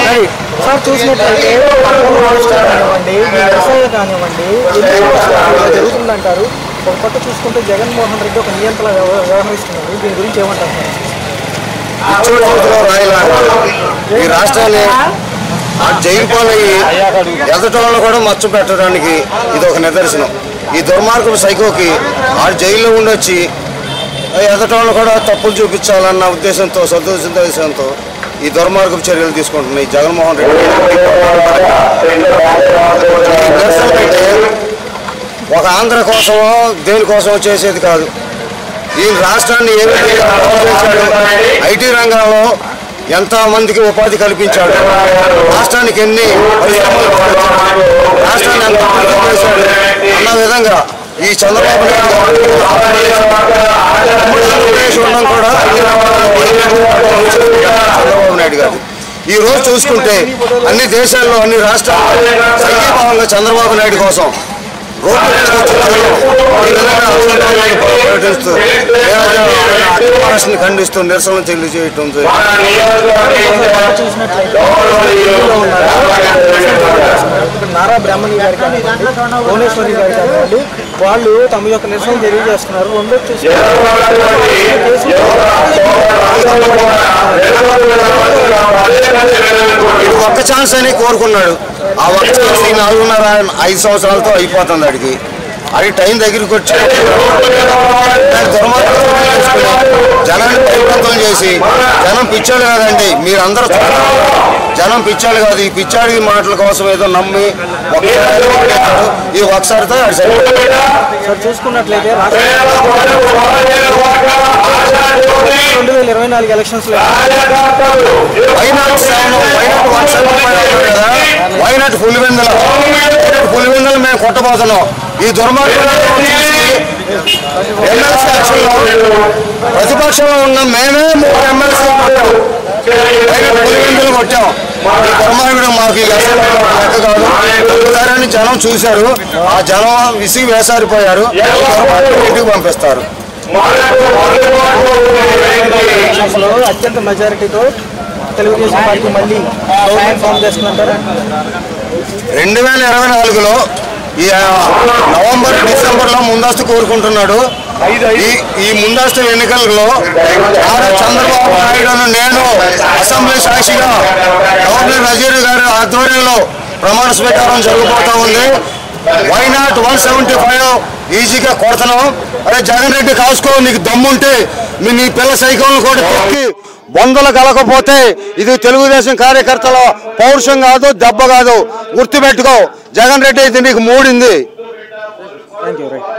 మరి సార్ చూసినట్లయితే పక్కన రాష్ట్రాలు కానివ్వండి ఈ వ్యవసాయం కానివ్వండి ఎందుకు ఇలా జరుగుతుందంటారు ఒక పక్క చూసుకుంటే జగన్మోహన్ రెడ్డి ఒక నియంత్రణ వ్యవ- వ్యవహరిస్తున్నారు దీని గురించి ఏమంటారు సార్? ఇచ్చుడు చేతిలో రాయలాగా ఈ రాష్ట్రాన్ని ఆ జైలు పాలయ్యి ఎదటోళ్ళను కూడా మచ్చ పెట్టడానికి ఇది ఒక నిదర్శనం ఈ దుర్మార్గం సైకోకి ఆ జైల్లో ఉండొచ్చి ఎదటోళ్ళను కూడా తప్పులు చూపించాలన్న ఉద్దేశంతో సదుద్దేశంతో ఈ దుర్మార్గపు చర్యలు తీసుకుంటున్నాయి జగన్మోహన్ రెడ్డి ఈ నిరసన అంటే ఒక ఆంధ్ర కోసమో దేనికోసమో చేసేది కాదు ఈ రాష్ట్రాన్ని ఏ విధంగా అభివృద్ధి చేశాడు ఐటీ రంగంలో ఎంత మందికి ఉపాధి కల్పించాడు రాష్ట్రానికి ఎన్ని పరిశ్రమలు తీసుకొచ్చాడు? రాష్ట్రాన్ని ఎంత అభివృద్ధి చేశాడు అన్న విధంగా ఈ చంద్రబాబు నాయుడు ఉమ్మడి ఆంధ్రప్రదేశ్ ఉండడం కూడా అన్ని రంగాల్లో చంద్రబాబు నాయుడు గారు ఈ రోజు చూసుకుంటే అన్ని దేశాల్లో అన్ని రాష్ట్రాల్లో సంఘీభావంగా చంద్రబాబు నాయుడు కోసం రోడ్డు తీసుకొచ్చి ఈ విధంగా అసంతృప్తిని ప్రకటిస్తూ అక్రమాన్ని ఖండిస్తూ నిరసన తెలియజేయటం చూసినట్లయితే ఢిల్లీలో ఉన్నారు ఇప్పుడు నారా బ్రాహ్మణి గారి కానివ్వండి భువనేశ్వరి గారి కానివ్వండి వాళ్ళు తమ యొక్క నిరసన తెలియజేస్తున్నారు రెండో ఇది ఒక్క ఛాన్స్ అని కోరుకున్నాడు ఆ ఒక్క ఛాన్స్ ఈ నాలుగున్నర ఐదు సంవత్సరాలతో అయిపోతుంది అడిగి అది టైం దగ్గరికి వచ్చి దాన్ని దుర్మార్గం చేసుకుని జనాన్ని పరివర్తనం చేసి జనం పిచ్చాడు కాదండి మీరందరూ చూస్తున్నారు. జనం పిచ్చాడు కాదు ఈ పిచ్చాడి మాటల కోసం ఏదో నమ్మి ఒకసారి ఓటేశాడు. ఈ ఒకసారితో అది సరిపోతుంది సార్ చూసుకున్నట్లయితే రాష్ట్ర రెండు వేల ఇరవై నాలుగు ఎలక్షన్స్ లో why not seven why not one seven five అన్నారు కదా వైనాట్ పులివెందుల వైనాట్ పులివెందులు మేము కొట్టబోతున్నాం ఈ దుర్మార్గం ఎమ్మెల్సీ ఎలక్షన్లో ప్రతిపక్షంలో ఉన్న మేమే మూడు ఎమ్మెల్సీ కొట్టాం వైనాట్ పులివెందులు కొట్టాం ఈ దుర్మార్గుడు మాకు ఈ అసలు లెక్క కాదు ఒకసారి జనం చూశారు ఆ జనం విసిగి వేసారిపోయారు ఈ దుర్మార్గుడిని ఇంటికి పంపిస్తారు ఎలక్షన్స్ లో అత్యంత మెజారిటీతో తెలుగుదేశం పార్టీ మళ్ళీ గవర్నమెంట్ ఫామ్ చేస్తుందంటారు రెండు వేల ఇరవై నాలుగులో ఈ ఆ, నవంబర్ డిసెంబర్ లో ముందస్తు కోరుకుంటున్నాడు ఈ ఈ ముందస్తు ఎన్నికలలో నారా చంద్రబాబు నాయుడును నేను అసెంబ్లీ సాక్షిగా గవర్నర్ నజీర్ గారి ఆధ్వర్యంలో ప్రమాణ స్వీకారం జరగబోతా ఉంది why not one seventy five ఈజీగా కొడుతున్నాం అరే జగన్ రెడ్డి కాసుకో నీకు దమ్ముంటే మీ నీ పిల్ల సైకిల్ని కూడా తొక్కి బొందలు కలకపోతే ఇది తెలుగుదేశం కార్యకర్తల పౌరుషం కాదు దెబ్బ కాదు గుర్తుపెట్టుకో జగన్ రెడ్డి అయితే నీకు మూడింది థ్యాంక్ యూ రైట్